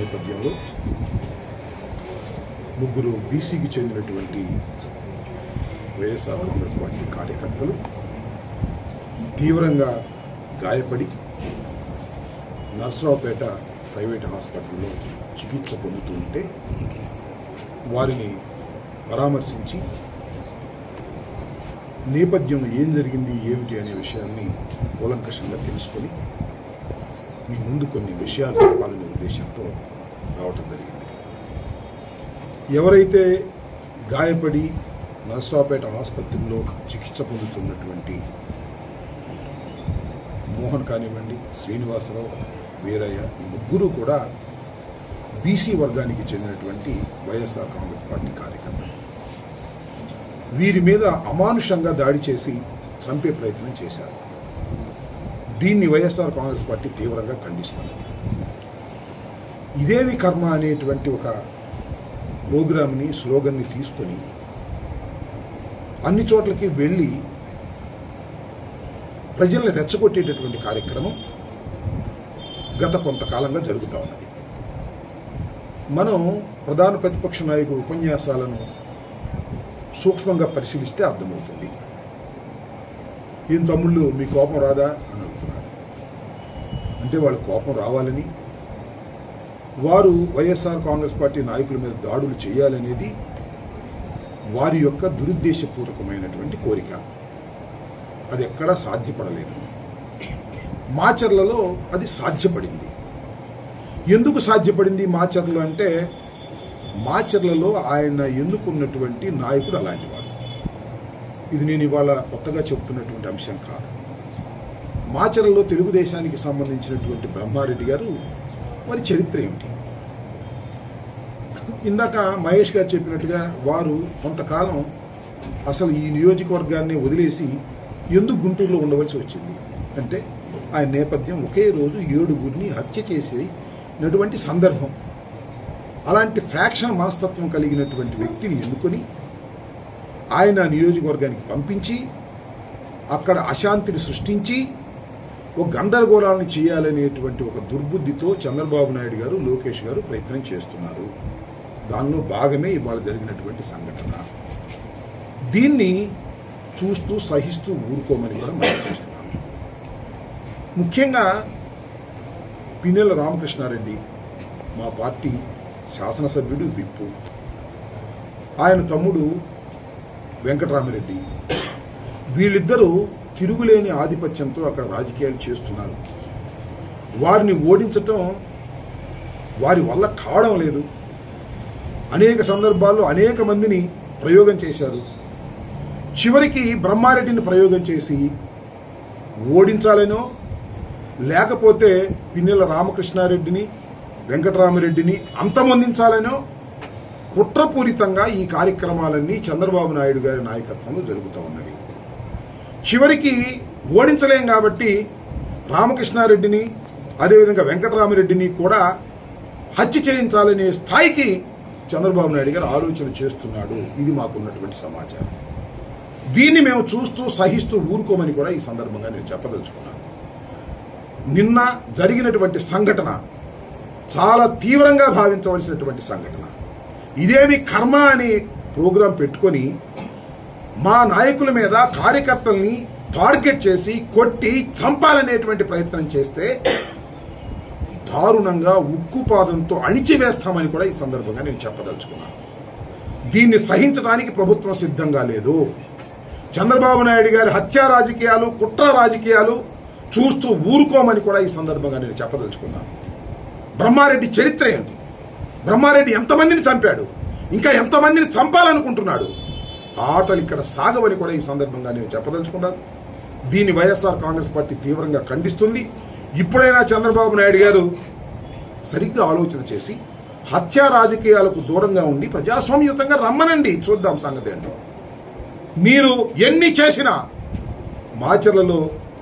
నేపథ్యంలో ముగ్గురు బీసీకి చెందినటువంటి వైఎస్ఆర్ కాంగ్రెస్ పార్టీ కార్యకర్తలు తీవ్రంగా గాయపడి నర్సరావుపేట ప్రైవేట్ హాస్పిటల్లో చికిత్స పొందుతూ ఉంటే వారిని పరామర్శించి నేపథ్యం ఏం జరిగింది ఏమిటి అనే విషయాన్ని కూలంకషంగా తెలుసుకొని మీ ముందు కొన్ని విషయాలు చెప్పాలనే ఉద్దేశంతో రావటం జరిగింది ఎవరైతే గాయపడి నర్సరావుపేట ఆసుపత్రిలో చికిత్స పొందుతున్నటువంటి మోహన్ కానివ్వండి శ్రీనివాసరావు వీరయ్య ఈ ముగ్గురు కూడా బీసీ వర్గానికి చెందినటువంటి వైఎస్ఆర్ కాంగ్రెస్ పార్టీ కార్యకర్తలు వీరి మీద అమానుషంగా దాడి చేసి చంపే ప్రయత్నం చేశారు దీన్ని వైఎస్ఆర్ కాంగ్రెస్ పార్టీ తీవ్రంగా ఖండిస్తున్నది ఇదేమి కర్మ అనేటువంటి ఒక ప్రోగ్రామ్ని స్లోగన్ని తీసుకొని అన్ని చోట్లకి వెళ్ళి ప్రజల్ని రెచ్చగొట్టేటటువంటి కార్యక్రమం గత కొంతకాలంగా జరుగుతూ ఉన్నది మనం ప్రధాన ప్రతిపక్ష నాయకుడు ఉపన్యాసాలను సూక్ష్మంగా పరిశీలిస్తే అర్థమవుతుంది ఏం తమ్ముళ్ళు మీ కోపం రాదా అని అడుగుతున్నాడు అంటే వాళ్ళ కోపం రావాలని వారు వైఎస్ఆర్ కాంగ్రెస్ పార్టీ నాయకుల మీద దాడులు చేయాలనేది వారి యొక్క దురుద్దేశపూర్వకమైనటువంటి కోరిక అది ఎక్కడా సాధ్యపడలేదు మాచర్లలో అది సాధ్యపడింది ఎందుకు సాధ్యపడింది మాచర్లు అంటే మాచర్లలో ఆయన ఎన్నుకున్నటువంటి నాయకుడు అలాంటివాడు ఇది నేను ఇవాళ కొత్తగా చెప్తున్నటువంటి అంశం కాదు మాచర్లలో తెలుగుదేశానికి సంబంధించినటువంటి బ్రహ్మారెడ్డి గారు వారి చరిత్ర ఏమిటి ఇందాక మహేష్ గారు చెప్పినట్టుగా వారు కొంతకాలం అసలు ఈ నియోజకవర్గాన్ని వదిలేసి ఎందుకు గుంటూరులో ఉండవలసి వచ్చింది అంటే ఆయన నేపథ్యం ఒకే రోజు ఏడుగురిని హత్య చేసేటటువంటి సందర్భం అలాంటి ఫ్రాక్షన్ మనస్తత్వం కలిగినటువంటి వ్యక్తిని ఎన్నుకొని ఆయన నియోజకవర్గానికి పంపించి అక్కడ అశాంతిని సృష్టించి ఒక గందరగోళాలను చేయాలనేటువంటి ఒక దుర్బుద్ధితో చంద్రబాబు నాయుడు గారు లోకేష్ గారు ప్రయత్నం చేస్తున్నారు దానిలో భాగమే ఇవాళ జరిగినటువంటి సంఘటన దీన్ని చూస్తూ సహిస్తూ ఊరుకోమని కూడా మనం చూస్తున్నాం ముఖ్యంగా పిన్నెల రామకృష్ణారెడ్డి మా పార్టీ శాసనసభ్యుడు విప్పు ఆయన తమ్ముడు వెంకటరామిరెడ్డి వీళ్ళిద్దరూ తిరుగులేని ఆధిపత్యంతో అక్కడ రాజకీయాలు చేస్తున్నారు వారిని ఓడించటం వారి వల్ల కావడం లేదు అనేక సందర్భాల్లో అనేక మందిని ప్రయోగం చేశారు చివరికి బ్రహ్మారెడ్డిని ప్రయోగం చేసి ఓడించాలనో లేకపోతే పిన్నెల రామకృష్ణారెడ్డిని వెంకటరామరెడ్డిని అంతమొందించాలనో కుట్రపూరితంగా ఈ కార్యక్రమాలన్నీ చంద్రబాబు నాయుడు గారి నాయకత్వంలో జరుగుతూ ఉన్నవి చివరికి ఓడించలేం కాబట్టి రామకృష్ణారెడ్డిని అదేవిధంగా వెంకటరామరెడ్డిని కూడా హత్య చేయించాలనే స్థాయికి చంద్రబాబు నాయుడు గారు ఆలోచన చేస్తున్నాడు ఇది మాకున్నటువంటి సమాచారం దీన్ని మేము చూస్తూ సహిస్తూ ఊరుకోమని కూడా ఈ సందర్భంగా నేను చెప్పదలుచుకున్నాను నిన్న జరిగినటువంటి సంఘటన చాలా తీవ్రంగా భావించవలసినటువంటి సంఘటన ఇదేమి కర్మ అనే ప్రోగ్రాం పెట్టుకొని మా నాయకుల మీద కార్యకర్తల్ని టార్గెట్ చేసి కొట్టి చంపాలనేటువంటి ప్రయత్నం చేస్తే దారుణంగా ఉక్కుపాదంతో అణిచివేస్తామని కూడా ఈ సందర్భంగా నేను చెప్పదలుచుకున్నాను దీన్ని సహించడానికి ప్రభుత్వం సిద్ధంగా లేదు చంద్రబాబు నాయుడు గారి హత్యా రాజకీయాలు కుట్ర రాజకీయాలు చూస్తూ ఊరుకోమని కూడా ఈ సందర్భంగా నేను చెప్పదలుచుకున్నాను బ్రహ్మారెడ్డి చరిత్ర ఏంటి బ్రహ్మారెడ్డి ఎంతమందిని చంపాడు ఇంకా ఎంతమందిని చంపాలనుకుంటున్నాడు ఆటలు ఇక్కడ సాగవని కూడా ఈ సందర్భంగా నేను చెప్పదలుచుకున్నాను దీన్ని వైఎస్ఆర్ కాంగ్రెస్ పార్టీ తీవ్రంగా ఖండిస్తుంది ఇప్పుడైనా చంద్రబాబు నాయుడు గారు సరిగ్గా ఆలోచన చేసి హత్యా రాజకీయాలకు దూరంగా ఉండి ప్రజాస్వామ్యయుతంగా రమ్మనండి చూద్దాం సంగతి ఏంటో మీరు ఎన్ని చేసినా మాచర్లలో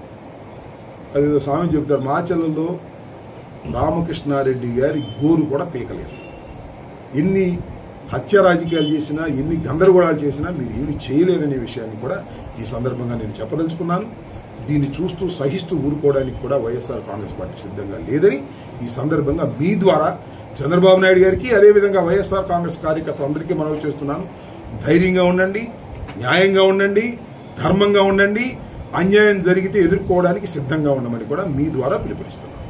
అదేదో స్వామి చెబుతారు మాచర్లలో రామకృష్ణారెడ్డి గారి గోరు కూడా పీకలేరు ఎన్ని హత్య రాజకీయాలు చేసినా ఎన్ని గందరగోళాలు చేసినా మీరు ఏమి చేయలేరనే విషయాన్ని కూడా ఈ సందర్భంగా నేను చెప్పదలుచుకున్నాను దీన్ని చూస్తూ సహిస్తూ ఊరుకోవడానికి కూడా వైఎస్ఆర్ కాంగ్రెస్ పార్టీ సిద్ధంగా లేదని ఈ సందర్భంగా మీ ద్వారా చంద్రబాబు నాయుడు గారికి అదేవిధంగా వైఎస్ఆర్ కాంగ్రెస్ కార్యకర్తలందరికీ మనవి చేస్తున్నాను ధైర్యంగా ఉండండి న్యాయంగా ఉండండి ధర్మంగా ఉండండి అన్యాయం జరిగితే ఎదుర్కోవడానికి సిద్ధంగా ఉండమని కూడా మీ ద్వారా పిలుపునిస్తున్నాను